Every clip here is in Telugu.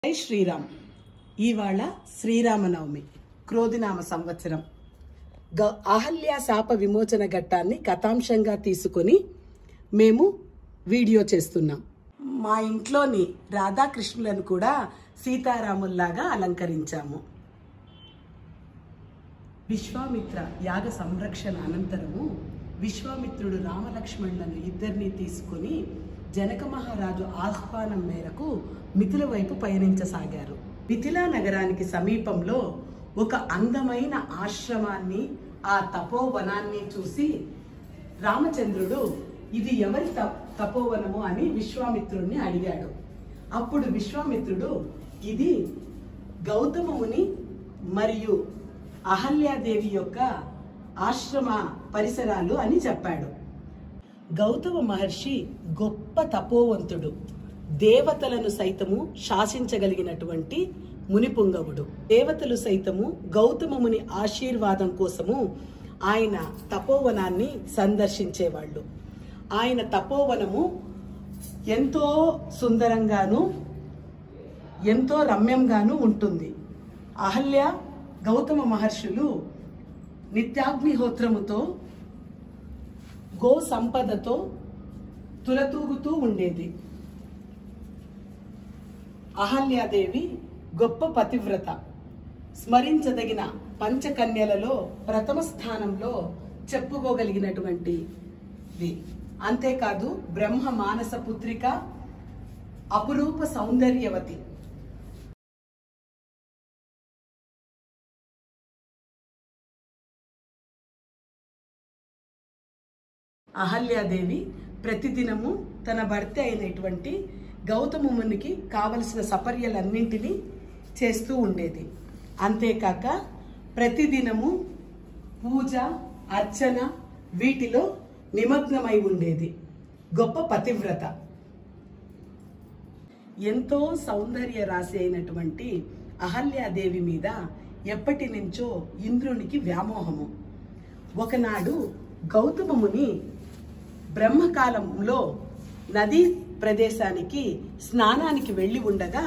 జై శ్రీరామ్ ఇవాళ శ్రీరామనవమి క్రోధినామ సంవత్సరం గ- అహల్య శాప విమోచన ఘట్టాన్ని కథాంశంగా తీసుకొని మేము వీడియో చేస్తున్నాం మా ఇంట్లోని రాధాకృష్ణులను కూడా సీతారాముల్లాగా అలంకరించాము విశ్వామిత్ర యాగ సంరక్షణ అనంతరము విశ్వామిత్రుడు రామలక్ష్మణులను ఇద్దరిని తీసుకొని జనక మహారాజు ఆహ్వానం మేరకు మిథిల వైపు పయనించసాగారు మిథిలా నగరానికి సమీపంలో ఒక అందమైన ఆశ్రమాన్ని ఆ తపోవనాన్ని చూసి రామచంద్రుడు ఇది ఎవరి త- తపోవనము అని విశ్వామిత్రుడిని అడిగాడు అప్పుడు విశ్వామిత్రుడు ఇది గౌతమ ముని మరియు అహల్యాదేవి యొక్క ఆశ్రమ పరిసరాలు అని చెప్పాడు గౌతమ మహర్షి గొప్ప తపోవంతుడు దేవతలను సైతము శాసించగలిగినటువంటి మునిపుంగవుడు దేవతలు సైతము గౌతమ ముని ఆశీర్వాదం కోసము ఆయన తపోవనాన్ని సందర్శించేవాళ్ళు ఆయన తపోవనము ఎంతో సుందరంగాను ఎంతో రమ్యంగాను ఉంటుంది అహల్య గౌతమ మహర్షులు నిత్యాగ్నిహోత్రముతో గో సంపదతో తులతూగుతూ ఉండేది అహల్యాదేవి గొప్ప పతివ్రత స్మరించదగిన పంచకన్యలలో ప్రథమ స్థానంలో చెప్పుకోగలిగినటువంటిది అంతేకాదు బ్రహ్మ మానస పుత్రిక అపురూప సౌందర్యవతి అహల్యాదేవి ప్రతిదినము తన భర్త అయినటువంటి గౌతమ మునికి కావలసిన సపర్యలన్నింటినీ చేస్తూ ఉండేది అంతేకాక ప్రతిదినము పూజ అర్చన వీటిలో నిమగ్నమై ఉండేది గొప్ప పతివ్రత ఎంతో సౌందర్య రాశి అయినటువంటి అహల్యాదేవి మీద ఎప్పటి నుంచో ఇంద్రునికి వ్యామోహము ఒకనాడు గౌతమ ముని బ్రహ్మకాలంలో నదీ ప్రదేశానికి స్నానానికి వెళ్ళి ఉండగా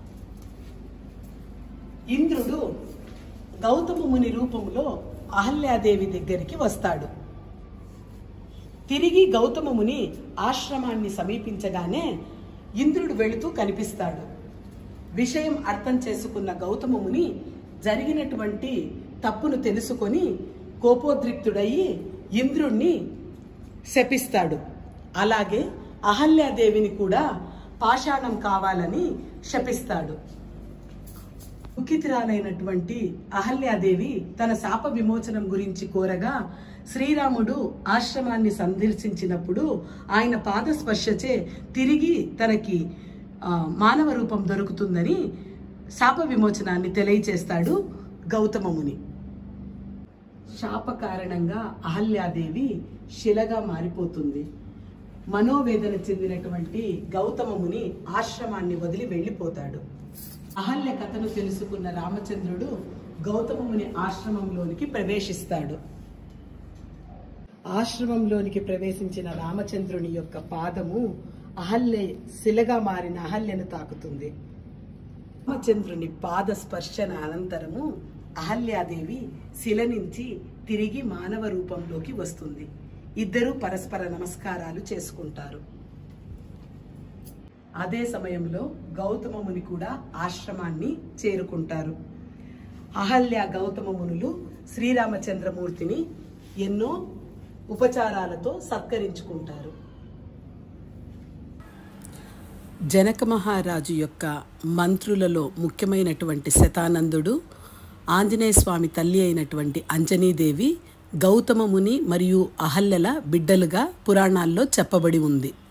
ఇంద్రుడు గౌతమ ముని రూపంలో అహల్యాదేవి దగ్గరికి వస్తాడు తిరిగి గౌతమ ముని ఆశ్రమాన్ని సమీపించగానే ఇంద్రుడు వెళుతూ కనిపిస్తాడు విషయం అర్థం చేసుకున్న గౌతమ ముని జరిగినటువంటి తప్పును తెలుసుకొని కోపోద్రిక్తుడయి ఇంద్రుణ్ణి శపిస్తాడు అలాగే అహల్యాదేవిని కూడా పాషాణం కావాలని శపిస్తాడు దుఃఖితురాలైనటువంటి అహల్యాదేవి తన శాప విమోచనం గురించి కోరగా శ్రీరాముడు ఆశ్రమాన్ని సందర్శించినప్పుడు ఆయన పాద స్పర్శచే తిరిగి తనకి ఆ, మానవ రూపం దొరుకుతుందని శాప విమోచనాన్ని తెలియచేస్తాడు గౌతమ ముని శాప కారణంగా అహల్యాదేవి శిలగా మారిపోతుంది మనోవేదన చెందినటువంటి గౌతమ ముని ఆశ్రమాన్ని వదిలి వెళ్ళిపోతాడు అహల్య కథను తెలుసుకున్న రామచంద్రుడు గౌతమ ముని ఆశ్రమంలోనికి ప్రవేశిస్తాడు ఆశ్రమంలోనికి ప్రవేశించిన రామచంద్రుని యొక్క పాదము అహల్య శిలగా మారిన అహల్యను తాకుతుంది రామచంద్రుని పాద స్పర్శన అనంతరము అహల్యాదేవి శిల నుంచి తిరిగి మానవ రూపంలోకి వస్తుంది ఇద్దరూ పరస్పర నమస్కారాలు చేసుకుంటారు అదే సమయంలో గౌతమ ముని కూడా ఆశ్రమాన్ని చేరుకుంటారు అహల్య గౌతమ మునులు శ్రీరామచంద్రమూర్తిని ఎన్నో ఉపచారాలతో సత్కరించుకుంటారు జనక మహారాజు యొక్క మంత్రులలో ముఖ్యమైనటువంటి శతానందుడు ఆంజనేయ స్వామి తల్లి అయినటువంటి అంజనీదేవి గౌతమ ముని మరియు అహల్యల బిడ్డలుగా పురాణాల్లో చెప్పబడి ఉంది